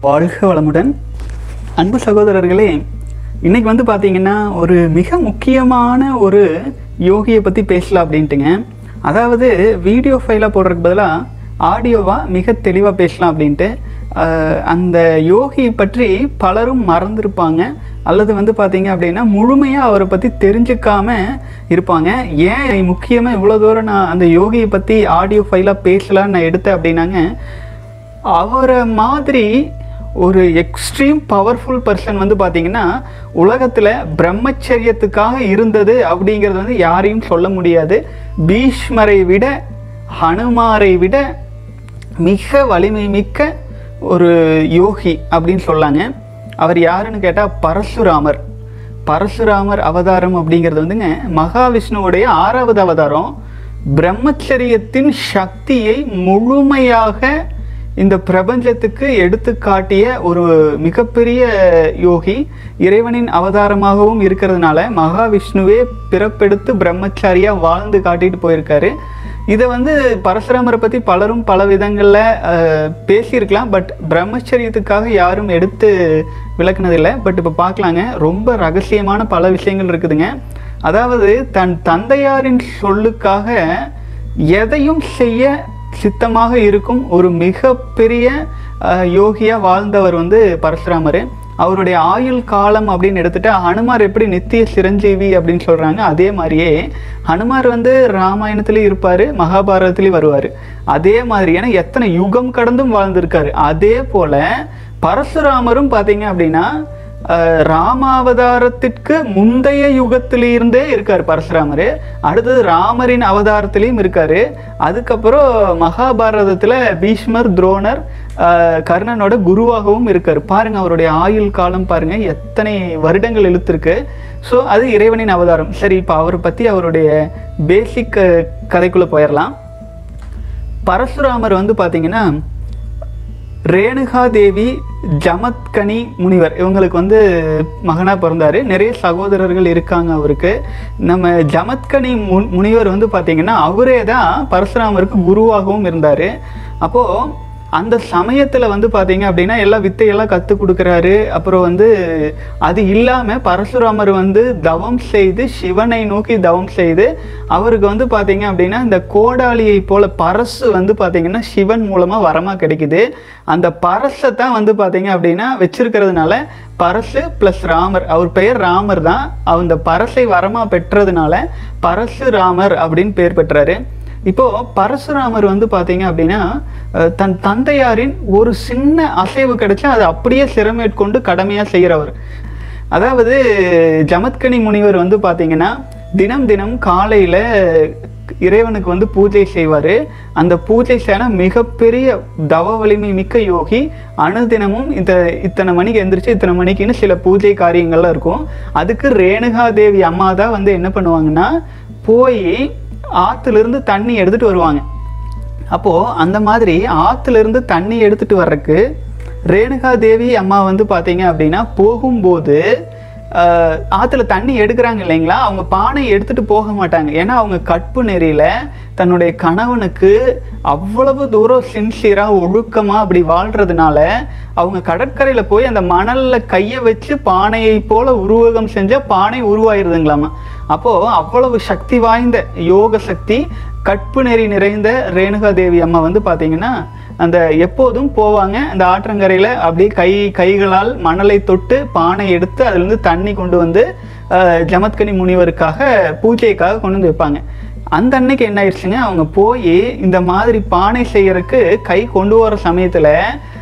வாழ்க வளமுடன் அன்பு சகோதரர்களே இன்னைக்கு வந்து பார்த்தீங்கன்னா ஒரு மிக முக்கியமான ஒரு யோகியை பற்றி பேசலாம் அப்படின்ட்டுங்க அதாவது வீடியோ ஃபைலாக போடுறதுக்கு பதிலாக ஆடியோவாக மிக தெளிவாக பேசலாம் அப்படின்ட்டு ஆஹ், அந்த யோகி பற்றி பலரும் மறந்துருப்பாங்க அல்லது வந்து பார்த்தீங்க அப்படின்னா முழுமையாக அவரை பற்றி தெரிஞ்சுக்காம இருப்பாங்க ஏன் முக்கியமாக இவ்வளோ தூரம் நான் அந்த யோகியை பற்றி ஆடியோ ஃபைலாக பேசலான்னு நான் எடுத்தேன் அப்படின்னாங்க அவரை மாதிரி ஒரு எக்ஸ்ட்ரீம் பவர்ஃபுல் பர்சன் வந்து பார்த்தீங்கன்னா உலகத்தில் பிரம்மச்சரியத்துக்காக இருந்தது அப்படிங்கிறது வந்து யாரையும் சொல்ல முடியாது பீஷ்மரை விட ஹனுமாரை விட மிக வலிமை மிக்க ஒரு யோகி அப்படின்னு சொல்லாங்க அவர் யாருன்னு கேட்டால் பரசுராமர் பரசுராமர் அவதாரம் அப்படிங்கிறது வந்துங்க மகாவிஷ்ணுவுடைய ஆறாவது அவதாரம் பிரம்மச்சரியத்தின் சக்தியை முழுமையாக இந்த பிரபஞ்சத்துக்கு எடுத்து காட்டிய ஒரு மிகப்பெரிய யோகி இறைவனின் அவதாரமாகவும் இருக்கிறதுனால மகாவிஷ்ணுவே பிறப்பெடுத்து பிரம்மச்சாரியா வாழ்ந்து காட்டிட்டு போயிருக்காரு இதை வந்து பரசுராமரை பற்றி பலரும் பல விதங்களில் பேசியிருக்கலாம் பட் பிரம்மச்சரியத்துக்காக யாரும் எடுத்து விளக்குனதில்லை பட் இப்போ பார்க்கலாங்க ரொம்ப ரகசியமான பல விஷயங்கள் இருக்குதுங்க அதாவது தன் தந்தையாரின் சொல்லுக்காக எதையும் செய்ய சித்தமாக இருக்கும் ஒரு மிகப்பெரிய அஹ், யோகியா வாழ்ந்தவர் வந்து பரசுராமர் அவருடைய ஆயுள் காலம் அப்படின்னு எடுத்துட்டா ஹனுமார் எப்படி நித்திய சிரஞ்சீவி அப்படின்னு சொல்றாங்க அதே மாதிரியே ஹனுமார் வந்து ராமாயணத்துலேயும் இருப்பார் மகாபாரதத்துலேயும் வருவார் அதே மாதிரி ஏன்னா எத்தனை யுகம் கடந்தும் வாழ்ந்திருக்காரு அதே போல பரசுராமரும் பார்த்தீங்க அப்படின்னா அஹ், ராமாவதாரத்திற்கு முந்தைய யுகத்திலிருந்தே இருக்கார் பரசுராமர் அடுத்தது ராமரின் அவதாரத்திலையும் இருக்காரு அதுக்கப்புறம் மகாபாரதத்தில் பீஷ்மர் துரோணர் அஹ், கர்ணனோட குருவாகவும் இருக்கார் பாருங்க அவருடைய ஆயுள் காலம் பாருங்க எத்தனை வருடங்கள் இழுத்திருக்கு ஸோ அது இறைவனின் அவதாரம் சரி இப்போ அவரை பற்றி அவருடைய பேசிக் கதைக்குள்ளே போயிடலாம் பரசுராமர் வந்து பார்த்தீங்கன்னா ரேணுகா தேவி ஜமத்கனி முனிவர் இவங்களுக்கு வந்து மகனாக பிறந்தார் நிறைய சகோதரர்கள் இருக்காங்க அவருக்கு நம்ம ஜமத்கனி மு முனிவர் வந்து பார்த்திங்கன்னா அவரே தான் பரசுராமருக்கு குருவாகவும் இருந்தார் அப்போது அந்த சமயத்தில் வந்து பார்த்தீங்க அப்படின்னா எல்லா வித்தையெல்லாம் கற்றுக் கொடுக்குறாரு அப்புறம் வந்து அது இல்லாமல் பரசுராமர் வந்து தவம் செய்து சிவனை நோக்கி தவம் செய்து அவருக்கு வந்து பார்த்தீங்க அப்படின்னா இந்த கோடாலியை போல பரசு வந்து பார்த்தீங்கன்னா சிவன் மூலமாக வரமாக கிடைக்குது அந்த பரசை தான் வந்து பார்த்தீங்க அப்படின்னா வச்சிருக்கிறதுனால பரசு ப்ளஸ் ராமர் அவர் பெயர் ராமர் தான் அந்த பரசை வரமாக பெற்றதுனால பரசுராமர் அப்படின்னு பேர் பெற்றாரு இப்போ பரசுராமர் வந்து பார்த்தீங்க அப்படின்னா அஹ், தன் தந்தையாரின் ஒரு சின்ன அசைவு கிடைச்சா அதை அப்படியே சிறமேற்கொண்டு கடமையாக செய்கிறவர் அதாவது ஜமத்கனி முனிவர் வந்து பார்த்தீங்கன்னா தினம் தினம் காலையில் இறைவனுக்கு வந்து பூஜை செய்வார் அந்த பூஜை செய்ய மிகப்பெரிய தவ வலிமை மிக்க யோகி அனுதினமும் இந்த இத்தனை மணிக்கு எந்திரிச்சு இத்தனை மணிக்குன்னு சில பூஜை காரியங்கள்லாம் இருக்கும் அதுக்கு ரேணுகா தேவி அம்மா தான் வந்து என்ன பண்ணுவாங்கன்னா போய் ஆற்றுலேருந்து தண்ணி எடுத்துகிட்டு வருவாங்க அப்போது அந்த மாதிரி ஆற்றுலேருந்து தண்ணி எடுத்துகிட்டு வர்றதுக்கு ரேணுகா தேவி அம்மா வந்து பார்த்தீங்க அப்படின்னா போகும்போது ஆஹ், ஆற்றுல தண்ணி எடுக்கிறாங்க இல்லைங்களா அவங்க பானை எடுத்துகிட்டு போக மாட்டாங்க ஏன்னா அவங்க கற்பு நெறியில் தன்னுடைய கணவனுக்கு அவ்வளவு தூரம் சின்சியராக ஒழுக்கமாக அப்படி வாழ்கிறதுனால அவங்க கடற்கரையில் போய் அந்த மணலில் கையை வச்சு பானையை போல உருவகம் செஞ்சால் பானை உருவாயிருதுங்களாமா அப்போது அவ்வளவு சக்தி வாய்ந்த யோக சக்தி கற்பு நெறி நிறைந்த ரேணுகா தேவி அம்மா வந்து பார்த்தீங்கன்னா அந்த எப்போதும் போவாங்க அந்த ஆற்றங்கரையில் அப்படியே கை கைகளால் மணலை தொட்டு பானை எடுத்து அதுலேருந்து தண்ணி கொண்டு வந்து அஹ், ஜமத்கனி முனிவருக்காக பூஜைக்காக கொண்டு வந்து வைப்பாங்க அந்த அன்னைக்கு என்ன ஆயிடுச்சுங்க அவங்க போய் இந்த மாதிரி பானை செய்யறதுக்கு கை கொண்டு வர சமயத்தில்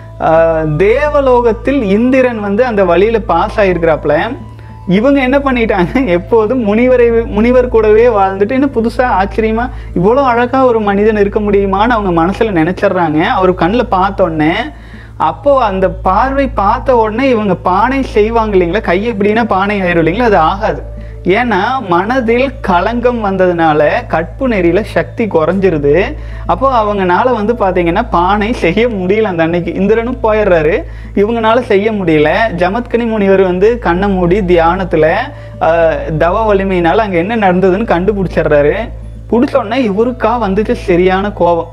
தேவலோகத்தில் இந்திரன் வந்து அந்த வழியில் பாஸ் ஆகிருக்கிறாப்புல இவங்க என்ன பண்ணிட்டாங்க எப்போதும் முனிவரை முனிவர் கூடவே வாழ்ந்துட்டு இன்னும் புதுசாக ஆச்சரியமா இவ்வளோ அழகா ஒரு மனிதன் இருக்க முடியுமான்னு அவங்க மனசுல நினைச்சிடுறாங்க அவர் கண்ணில் பார்த்த உடனே அப்போ அந்த பார்வை பார்த்த உடனே இவங்க பானை செய்வாங்க இல்லைங்களா கை எப்படின்னா பானை ஆயிரும் இல்லைங்களா அது ஆகாது ஏன்னா மனதில் களங்கம் வந்ததுனால கற்பு நெறியில சக்தி குறைஞ்சிருது அப்போ அவங்கனால வந்து பாத்தீங்கன்னா பானை செய்ய முடியல அந்த அன்னைக்கு இந்திரனும் போயிடுறாரு இவங்கனால செய்ய முடியல ஜமத்கனி முனிவர் வந்து கண்ணை மூடி தியானத்துல ஆஹ், தவ வலிமையினால அங்க என்ன நடந்ததுன்னு கண்டுபிடிச்சிடுறாரு பிடிச்ச உடனே இவருக்கா வந்துச்சு சரியான கோபம்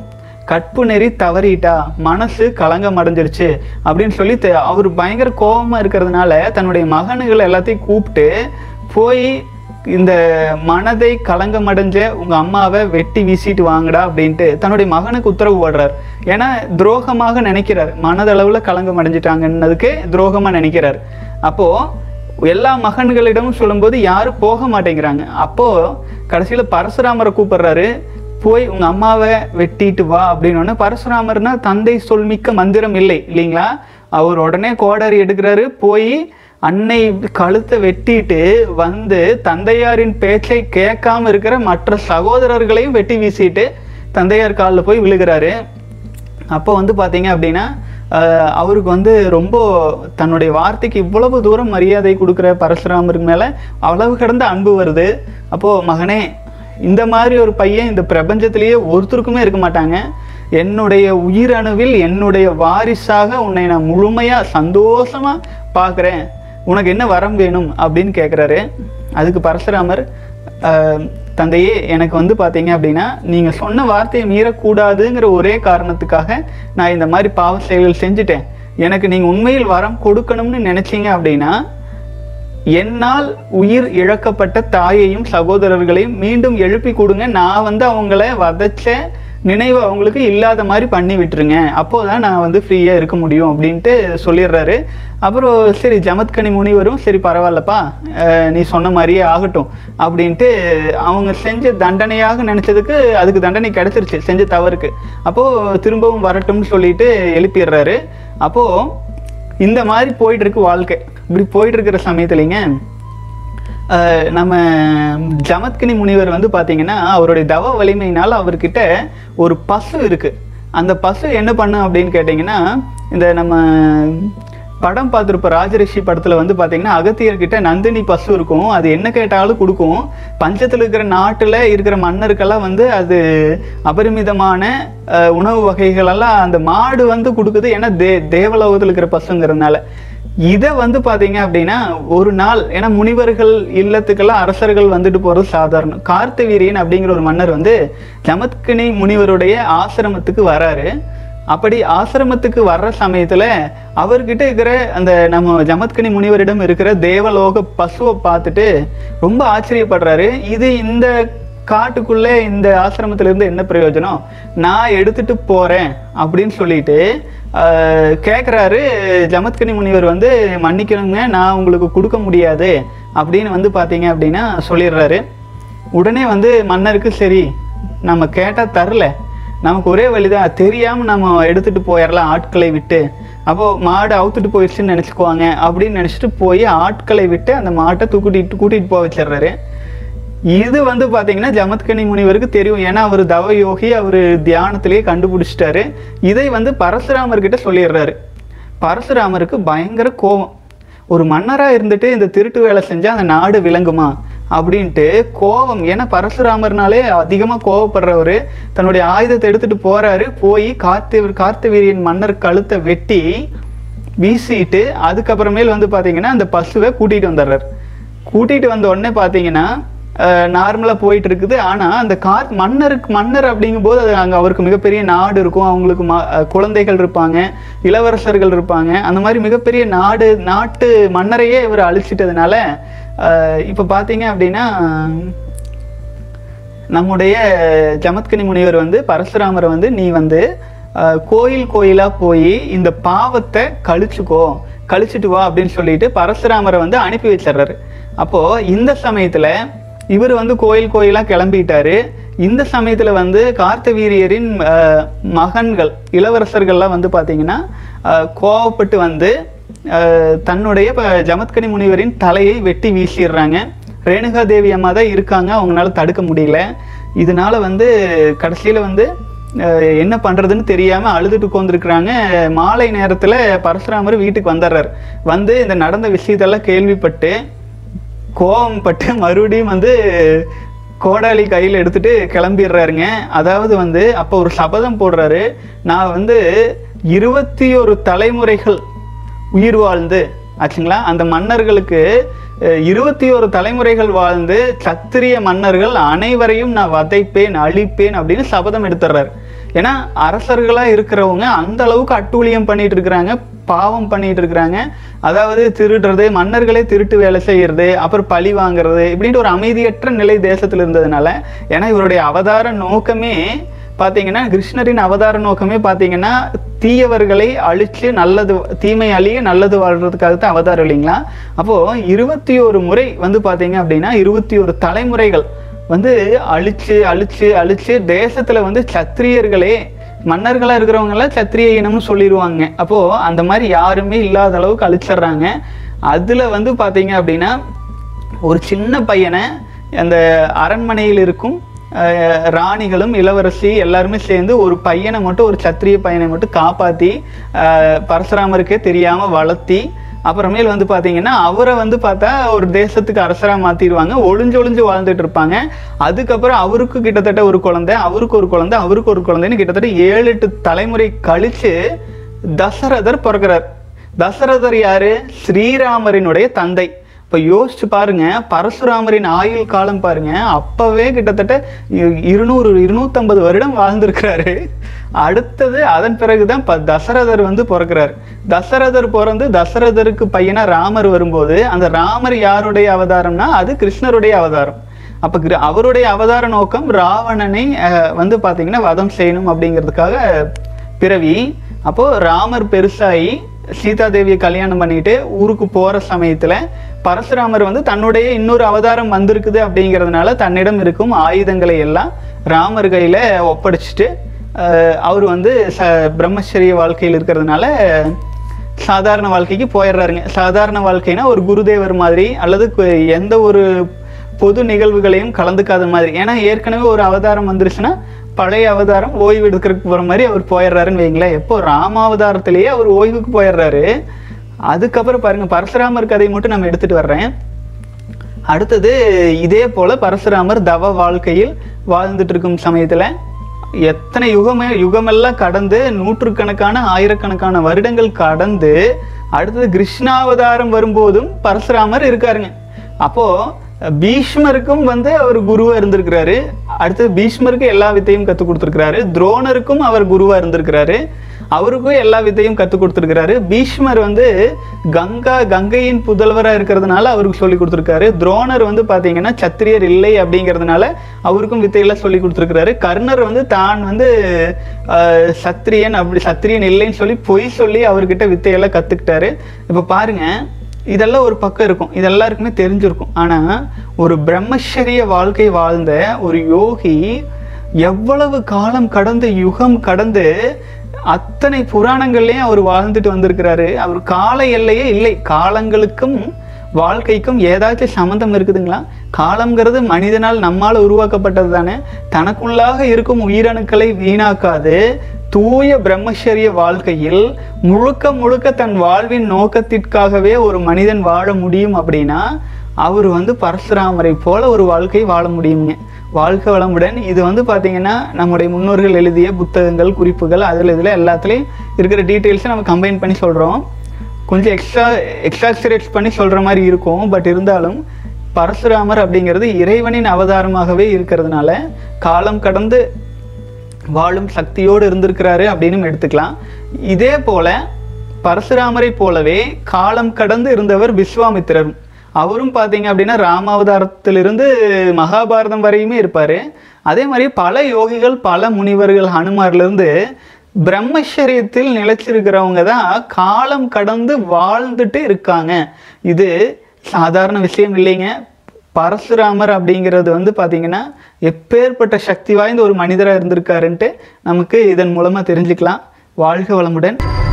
கற்பு நெறி தவறிட்டா மனசு கலங்கம் அடைஞ்சிருச்சு அப்படின்னு சொல்லி தெ- அவர் பயங்கர கோபமா இருக்கிறதுனால தன்னுடைய மகனுகள் எல்லாத்தையும் கூப்பிட்டு போய் இந்த மனதை கலங்கமடைஞ்ச உங்க அம்மாவை வெட்டி வீசிட்டு வாங்கடா அப்படின்ட்டு தன்னுடைய மகனுக்கு உத்தரவு போடுறார் ஏன்னா துரோகமாக நினைக்கிறார் மனதளவுல கலங்கம் அடைஞ்சிட்டாங்கன்னதுக்கு துரோகமா நினைக்கிறார் அப்போ எல்லா மகன்களிடமும் சொல்லும்போது யாரும் போக மாட்டேங்கிறாங்க அப்போ கடைசியில பரசுராமரை கூப்பிடுறாரு போய் உங்க அம்மாவை வெட்டிட்டு வா அப்படின்னு உடனே பரசுராமர்னா தந்தை சொல்மிக்க மந்திரம் இல்லை இல்லைங்களா அவர் உடனே கோடாரி எடுக்கிறாரு போய் அன்னை கழுத்தை வெட்டிட்டு வந்து தந்தையாரின் பேச்சை கேட்காம இருக்கிற மற்ற சகோதரர்களையும் வெட்டி வீசிட்டு தந்தையார் காலில் போய் விழுகிறாரு அப்போ வந்து பார்த்தீங்க அப்படின்னா ஆஹ், அவருக்கு வந்து ரொம்ப தன்னுடைய வார்த்தைக்கு இவ்வளவு தூரம் மரியாதை கொடுக்குற பரசுராமருக்கு மேலே அளவு கடந்த அன்பு வருது அப்போது மகனே இந்த மாதிரி ஒரு பையன் இந்த பிரபஞ்சத்திலேயே ஒருத்தருக்குமே இருக்க மாட்டாங்க என்னுடைய உயிரணுவில் என்னுடைய வாரிசாக உன்னை நான் முழுமையாக சந்தோஷமாக பார்க்குறேன் உனக்கு என்ன வரம் வேணும் அப்படின்னு கேட்குறாரு அதுக்கு பரசுராமர் ஆஹ், தந்தையே எனக்கு வந்து பார்த்தீங்க அப்படின்னா நீங்கள் சொன்ன வார்த்தையை மீறக்கூடாதுங்கிற ஒரே காரணத்துக்காக நான் இந்த மாதிரி பாவ செயல்கள் செஞ்சுட்டேன் எனக்கு நீங்கள் உண்மையில் வரம் கொடுக்கணும்னு நினைச்சீங்க அப்படின்னா என்னால் உயிர் இழக்கப்பட்ட தாயையும் சகோதரர்களையும் மீண்டும் எழுப்பி கொடுங்க நான் வந்து அவங்கள வதைச்ச நினைவு அவங்களுக்கு இல்லாத மாதிரி பண்ணி விட்டுருங்க அப்போதான் நான் வந்து ஃப்ரீயாக இருக்க முடியும் அப்படின்ட்டு சொல்லிடுறாரு அப்புறம் சரி ஜமத்கனி முனிவரும் சரி பரவாயில்லப்பா அஹ் நீ சொன்ன மாதிரியே ஆகட்டும் அப்படின்ட்டு அவங்க செஞ்ச தண்டனையாக நினச்சதுக்கு அதுக்கு தண்டனை கிடைச்சிருச்சு செஞ்ச தவறுக்கு அப்போது திரும்பவும் வரட்டும்னு சொல்லிட்டு எழுப்பிடுறாரு அப்போது இந்த மாதிரி போயிட்டு இருக்கு வாழ்க்கை இப்படி போயிட்டு இருக்கிற சமயத்துலங்க அஹ், நம்ம ஜமத்கினி முனிவர் வந்து பார்த்தீங்கன்னா அவருடைய தவ வலிமையினால் அவர்கிட்ட ஒரு பசு இருக்கு அந்த பசு என்ன பண்ணும் அப்படின்னு கேட்டிங்கன்னா இந்த நம்ம படம் பார்த்துருப்ப ராஜரிஷி படத்தில் வந்து பார்த்தீங்கன்னா அகத்தியர்கிட்ட நந்தினி பசு இருக்கும் அது என்ன கேட்டாலும் கொடுக்கும் பஞ்சத்தில் இருக்கிற நாட்டில் இருக்கிற மன்னருக்கெல்லாம் வந்து அது அபரிமிதமான அஹ், உணவு வகைகளெல்லாம் அந்த மாடு வந்து கொடுக்குது ஏன்னா தே தேவலோகத்தில் இருக்கிற பசுங்கிறதுனால இதை வந்து பார்த்தீங்க அப்படின்னா ஒரு நாள் ஏன்னா முனிவர்கள் இல்லத்துக்கெல்லாம் அரசர்கள் வந்துட்டு போகிறது சாதாரணம் கார்த்தவீரியன் அப்படிங்கிற ஒரு மன்னர் வந்து ஜமத்கினி முனிவருடைய ஆசிரமத்துக்கு வராரு அப்படி ஆசிரமத்துக்கு வர்ற சமயத்துல அவர்கிட்ட இருக்கிற அந்த நம்ம ஜமத்கனி முனிவரிடம் இருக்கிற தேவலோக பசுவை பார்த்துட்டு ரொம்ப ஆச்சரியப்படுறாரு இது இந்த காட்டுக்குள்ளே இந்த ஆசிரமத்துல இருந்து என்ன பிரயோஜனம் நான் எடுத்துட்டு போறேன் அப்படின்னு சொல்லிட்டு ஆஹ், கேக்குறாரு ஜமத்கனி முனிவர் வந்து மன்னிக்கணுங்க நான் உங்களுக்கு கொடுக்க முடியாது அப்படின்னு வந்து பார்த்தீங்க அப்படின்னா சொல்லிடுறாரு உடனே வந்து மன்னருக்கு சரி நம்ம கேட்டால் தரல நமக்கு ஒரே வழிதான் தெரியாமல் நம்ம எடுத்துகிட்டு போயிடலாம் ஆட்களை விட்டு அப்போது மாடு அவுத்துட்டு போயிடுச்சுன்னு நினச்சிக்குவாங்க அப்படின்னு நினச்சிட்டு போய் ஆட்களை விட்டு அந்த மாட்டை தூக்கிட்டு கூட்டிகிட்டு போக வச்சிடுறாரு இது வந்து பார்த்தீங்கன்னா ஜமத்கனி முனிவருக்கு தெரியும் ஏன்னா அவர் தவ யோகி அவர் தியானத்திலேயே கண்டுபிடிச்சிட்டாரு இதை வந்து பரசுராமர்கிட்ட சொல்லிடுறாரு பரசுராமருக்கு பயங்கர கோபம் ஒரு மன்னராக இருந்துட்டு இந்த திருட்டு வேலை செஞ்சால் அந்த நாடு விளங்குமா அப்படின்ட்டு கோபம் ஏன்னா பரசுராமர்னாலே அதிகமாக கோவப்படுறவர் தன்னுடைய ஆயுதத்தை எடுத்துட்டு போறாரு போய் கார்த்தி கார்த்தவீரியன் மன்னர் கழுத்தை வெட்டி வீசிட்டு அதுக்கப்புறமேல் வந்து பார்த்தீங்கன்னா அந்த பசுவை கூட்டிகிட்டு வந்துடுறாரு கூட்டிகிட்டு வந்த உடனே பார்த்தீங்கன்னா நார்மலாக போயிட்டு இருக்குது ஆனால் அந்த கார் மன்னருக்கு மன்னர் அப்படிங்கும்போது அது அங்கே அவருக்கு மிகப்பெரிய நாடு இருக்கும் அவங்களுக்கு ம அஹ் குழந்தைகள் இருப்பாங்க இளவரசர்கள் இருப்பாங்க அந்த மாதிரி மிகப்பெரிய நாடு நாட்டு மன்னரையே இவர் அழிச்சிட்டதுனால இப்போ பார்த்தீங்க அப்படின்னா நம்முடைய ஜமத்கனி முனிவர் வந்து பரசுராமரை வந்து நீ வந்து அஹ், கோயில் கோயிலாக போய் இந்த பாவத்தை கழிச்சுக்கோ கழிச்சிட்டு வா அப்படின்னு சொல்லிட்டு பரசுராமரை வந்து அனுப்பி வச்சிடுறாரு அப்போது இந்த சமயத்தில் இவர் வந்து கோயில் கோயிலாக கிளம்பிட்டாரு இந்த சமயத்தில் வந்து கார்த்தவீரியரின் அஹ், மகன்கள் இளவரசர்கள்லாம் வந்து பார்த்தீங்கன்னா அஹ், கோவப்பட்டு வந்து அஹ், தன்னுடைய ப- ஜமத்கனி முனிவரின் தலையை வெட்டி வீசிடுறாங்க ரேணுகா தேவி அம்மா தான் இருக்காங்க அவங்களால தடுக்க முடியல இதனால வந்து கடைசியில் வந்து அஹ், என்ன பண்ணுறதுன்னு தெரியாமல் அழுதுட்டு உட்காந்துருக்குறாங்க மாலை நேரத்தில் பரசுராமர் வீட்டுக்கு வந்துடுறாரு வந்து இந்த நடந்த விஷயத்தெல்லாம் கேள்விப்பட்டு கோபம் பட்டு மறுபடியும் வந்து கோடாலி கையில் எடுத்துட்டு கிளம்பிடுறாருங்க அதாவது வந்து அப்போ ஒரு சபதம் போடுறாரு நான் வந்து இருபத்தி ஒரு தலைமுறைகள் உயிர் வாழ்ந்து ஆச்சுங்களா அந்த மன்னர்களுக்கு அஹ், இருபத்தி ஒரு தலைமுறைகள் வாழ்ந்து சத்திரிய மன்னர்கள் அனைவரையும் நான் வதைப்பேன் அழிப்பேன் அப்படின்னு சபதம் எடுத்துடுறாரு ஏன்னா அரசர்களாக இருக்கிறவங்க அந்த அளவுக்கு அட்டூழியம் பண்ணிட்டு இருக்கிறாங்க பாவம் பண்ணிட்டு இருக்கிறாங்க அதாவது திருடுறது மன்னர்களே திருட்டு வேலை செய்யறது அப்புறம் பழி வாங்குறது இப்படின்ட்டு ஒரு அமைதியற்ற நிலை தேசத்தில் இருந்ததுனால ஏன்னா இவருடைய அவதார நோக்கமே பார்த்தீங்கன்னா கிருஷ்ணரின் அவதார நோக்கமே பார்த்தீங்கன்னா தீயவர்களை அழிச்சு நல்லது தீமை அழிய நல்லது வாழ்றதுக்காக தான் அவதாரம் இல்லைங்களா அப்போ இருபத்தி ஒரு முறை வந்து பார்த்தீங்க அப்படின்னா இருபத்தி ஒரு தலைமுறைகள் வந்து அழிச்சு அழிச்சு அழிச்சு தேசத்துல வந்து சத்திரியர்களே மன்னர்களா இருக்கிறவங்க எல்லாம் சத்திரிய இனம்னு சொல்லிடுவாங்க அப்போ அந்த மாதிரி யாருமே இல்லாத அளவுக்கு அழிச்சிடுறாங்க அதுல வந்து பார்த்தீங்க அப்படின்னா ஒரு சின்ன பையனை அந்த அரண்மனையில் இருக்கும் அஹ், ராணிகளும் இளவரசி எல்லாருமே சேர்ந்து ஒரு பையனை மட்டும் ஒரு சத்திரிய பையனை மட்டும் காப்பாற்றி பரசுராமருக்கே தெரியாமல் வளர்த்தி அப்புறமேல் வந்து பார்த்தீங்கன்னா அவரை வந்து பார்த்தா ஒரு தேசத்துக்கு அரசராக மாற்றிடுவாங்க ஒளிஞ்சு ஒளிஞ்சு வாழ்ந்துட்டு இருப்பாங்க அதுக்கப்புறம் அவருக்கு கிட்டத்தட்ட ஒரு குழந்தை அவருக்கு ஒரு குழந்தை அவருக்கு ஒரு குழந்தைன்னு கிட்டத்தட்ட ஏழு எட்டு தலைமுறை கழிச்சு தசரதர் பிறக்கிறார் தசரதர் யாரு ஸ்ரீராமரினுடைய தந்தை இப்போ யோசிச்சு பாருங்க பரசுராமரின் ஆயுள் காலம் பாருங்க அப்பவே கிட்டத்தட்ட இ- இருநூறு இருநூத்தம்பது வருடம் வாழ்ந்திருக்கிறாரு அடுத்தது அதன் பிறகுதான் ப தசரதர் வந்து பிறக்கிறார் தசரதர் பிறந்து தசரதருக்கு பையனா ராமர் வரும்போது அந்த ராமர் யாருடைய அவதாரம்னா அது கிருஷ்ணருடைய அவதாரம் அப்ப கிரு- அவருடைய அவதார நோக்கம் ராவணனை அஹ், வந்து பாத்தீங்கன்னா வதம் செய்யணும் அப்படிங்கிறதுக்காக பிறவி அப்போ ராமர் பெருசாகி சீதா தேவியை கல்யாணம் பண்ணிட்டு ஊருக்கு போற சமயத்துல பரசுராமர் வந்து தன்னுடைய இன்னொரு அவதாரம் வந்திருக்குது அப்படிங்கிறதுனால தன்னிடம் இருக்கும் ஆயுதங்களை எல்லாம் ராமர் கையில ஒப்படைச்சிட்டு அஹ், அவர் வந்து ச பிரம்மச்சரிய வாழ்க்கையில் இருக்கிறதுனால சாதாரண வாழ்க்கைக்கு போயிடுறாருங்க சாதாரண வாழ்க்கைனா ஒரு குருதேவர் மாதிரி அல்லது கு- எந்த ஒரு பொது நிகழ்வுகளையும் கலந்துக்காத மாதிரி ஏன்னா ஏற்கனவே ஒரு அவதாரம் வந்துருச்சுன்னா பழைய அவதாரம் ஓய்வு எடுக்கிறதுக்கு போகிற மாதிரி அவர் போயிடுறாருன்னு வைங்களேன் எப்போ ராமாவதாரத்திலேயே அவர் ஓய்வுக்கு போயிடுறாரு அதுக்கப்புறம் பாருங்க பரசுராமர் கதையை மட்டும் நம்ம எடுத்துட்டு வர்றேன் அடுத்தது இதே போல பரசுராமர் தவ வாழ்க்கையில் வாழ்ந்துட்டு இருக்கும் சமயத்துல எத்தனை யுகமே யுகமெல்லாம் கடந்து நூற்றுக்கணக்கான ஆயிரக்கணக்கான வருடங்கள் கடந்து அடுத்தது கிருஷ்ணாவதாரம் வரும்போதும் பரசுராமர் இருக்காருங்க அப்போ பீஷ்மருக்கும் வந்து அவர் குருவா இருந்திருக்கிறாரு அடுத்தது பீஷ்மருக்கு எல்லா வித்தையும் கற்றுக் கொடுத்துருக்கிறாரு துரோணருக்கும் அவர் குருவா இருந்திருக்கிறாரு அவருக்கும் எல்லா வித்தையும் கற்றுக் கொடுத்துருக்கிறாரு பீஷ்மர் வந்து கங்கா கங்கையின் புதல்வராக இருக்கிறதுனால அவருக்கு சொல்லி கொடுத்துருக்காரு துரோணர் வந்து பார்த்தீங்கன்னா சத்திரியர் இல்லை அப்படிங்கிறதுனால அவருக்கும் வித்தையெல்லாம் சொல்லி கொடுத்துருக்கிறாரு கர்ணர் வந்து தான் வந்து ஆஹ், சத்திரியன் அப்படி சத்திரியன் இல்லைன்னு சொல்லி பொய் சொல்லி அவர்கிட்ட வித்தையெல்லாம் கற்றுக்கிட்டாரு இப்போ பாருங்க இதெல்லாம் ஒரு பக்கம் இருக்கும் இது எல்லாருக்குமே தெரிஞ்சிருக்கும் ஆனா ஒரு பிரம்மச்சரிய வாழ்க்கை வாழ்ந்த ஒரு யோகி எவ்வளவு காலம் கடந்து யுகம் கடந்து அத்தனை புராணங்கள்லயும் அவர் வாழ்ந்துட்டு வந்திருக்கிறாரு அவர் கால எல்லையே இல்லை காலங்களுக்கும் வாழ்க்கைக்கும் ஏதாச்சும் சம்மந்தம் இருக்குதுங்களா காலம்ங்கிறது மனிதனால் நம்மால் உருவாக்கப்பட்டது தானே தனக்குள்ளாக இருக்கும் உயிரணுக்களை வீணாக்காது தூய பிரம்மச்சரிய வாழ்க்கையில் முழுக்க முழுக்க தன் வாழ்வின் நோக்கத்திற்காகவே ஒரு மனிதன் வாழ முடியும் அப்படின்னா அவர் வந்து பரசுராமரை போல ஒரு வாழ்க்கை வாழ முடியுங்க வாழ்க வளமுடன் இது வந்து பார்த்தீங்கன்னா நம்முடைய முன்னோர்கள் எழுதிய புத்தகங்கள் குறிப்புகள் அதில் இதில் எல்லாத்துலேயும் இருக்கிற டீட்டெயில்ஸை நம்ம கம்பைன் பண்ணி சொல்கிறோம் கொஞ்சம் எக்ஸ்ட்ரா எக்ஸ்ட்ராக்சரேட் பண்ணி சொல்கிற மாதிரி இருக்கும் பட் இருந்தாலும் பரசுராமர் அப்படிங்கிறது இறைவனின் அவதாரமாகவே இருக்கிறதுனால காலம் கடந்து வாழும் சக்தியோடு இருந்திருக்கிறாரு அப்படின்னு எடுத்துக்கலாம் இதே போல பரசுராமரை போலவே காலம் கடந்து இருந்தவர் விஸ்வாமித்திரர் அவரும் பார்த்தீங்க அப்படின்னா ராமாவதாரத்திலிருந்து மகாபாரதம் வரையுமே இருப்பார் அதே மாதிரி பல யோகிகள் பல முனிவர்கள் ஹனுமார்லேருந்து பிரம்மச்சரியத்தில் நிலைச்சிருக்கிறவங்க தான் காலம் கடந்து வாழ்ந்துட்டு இருக்காங்க இது சாதாரண விஷயம் இல்லைங்க பரசுராமர் அப்படிங்கிறது வந்து பார்த்தீங்கன்னா எப்பேற்பட்ட சக்தி வாய்ந்த ஒரு மனிதராக இருந்திருக்காருன்ட்டு நமக்கு இதன் மூலமாக தெரிஞ்சுக்கலாம் வாழ்க வளமுடன்